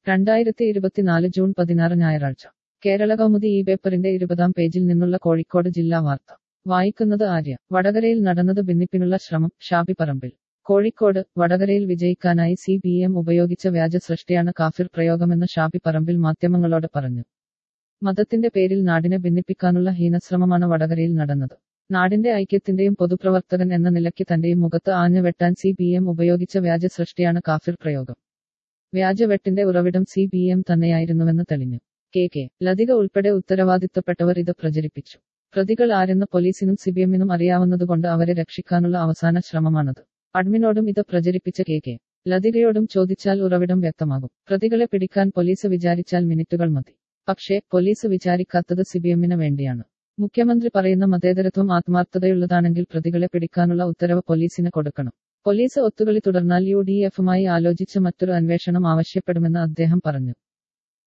രണ്ടായിരത്തി ഇരുപത്തിനാല് ജൂൺ പതിനാറ് ഞായറാഴ്ച കേരള കൗമുദി ഈ പേപ്പറിന്റെ ഇരുപതാം പേജിൽ നിന്നുള്ള കോഴിക്കോട് ജില്ലാ വാർത്ത വായിക്കുന്നത് ആര്യ വടകരയിൽ നടന്നത് ഭിന്നിപ്പിനുള്ള ശ്രമം ഷാബി പറമ്പിൽ കോഴിക്കോട് വടകരയിൽ വിജയിക്കാനായി സി ബി എം ഉപയോഗിച്ച വ്യാജ സൃഷ്ടിയാണ് കാഫിർ പ്രയോഗമെന്ന് ഷാബി പറമ്പിൽ മാധ്യമങ്ങളോട് പറഞ്ഞു മതത്തിന്റെ പേരിൽ നാടിനെ ഭിന്നിപ്പിക്കാനുള്ള ഹീനശ്രമമാണ് വടകരയിൽ നടന്നത് നാടിന്റെ ഐക്യത്തിന്റെയും പൊതുപ്രവർത്തകൻ എന്ന നിലയ്ക്ക് തന്റെയും മുഖത്ത് ആഞ്ഞു വെട്ടാൻ സി ബി എം ഉപയോഗിച്ച വ്യാജ സൃഷ്ടിയാണ് കാഫിർ പ്രയോഗം വ്യാജവെട്ടിന്റെ ഉറവിടം സി ബി എം തന്നെയായിരുന്നുവെന്ന് തെളിഞ്ഞു കെ കെ ലതിക ഉൾപ്പെടെ ഉത്തരവാദിത്തപ്പെട്ടവർ ഇത് പ്രചരിപ്പിച്ചു പ്രതികൾ ആരെന്ന് പോലീസിനും സിബിഎമ്മിനും അറിയാവുന്നതുകൊണ്ട് അവരെ രക്ഷിക്കാനുള്ള അവസാന ശ്രമമാണത് അഡ്മിനോടും ഇത് പ്രചരിപ്പിച്ച കെ കെ ലതികയോടും ചോദിച്ചാൽ ഉറവിടം വ്യക്തമാകും പ്രതികളെ പിടിക്കാൻ പോലീസ് വിചാരിച്ചാൽ മിനിറ്റുകൾ മതി പക്ഷേ പോലീസ് വിചാരിക്കാത്തത് സിബിഎമ്മിന് വേണ്ടിയാണ് മുഖ്യമന്ത്രി പറയുന്ന മതേതരത്വം ആത്മാർത്ഥതയുള്ളതാണെങ്കിൽ പ്രതികളെ പിടിക്കാനുള്ള ഉത്തരവ് പോലീസിന് കൊടുക്കണം പോലീസ് ഒത്തുകളി തുടർന്നാൽ യു ഡി എഫുമായി ആലോചിച്ച് മറ്റൊരു അന്വേഷണം ആവശ്യപ്പെടുമെന്ന് അദ്ദേഹം പറഞ്ഞു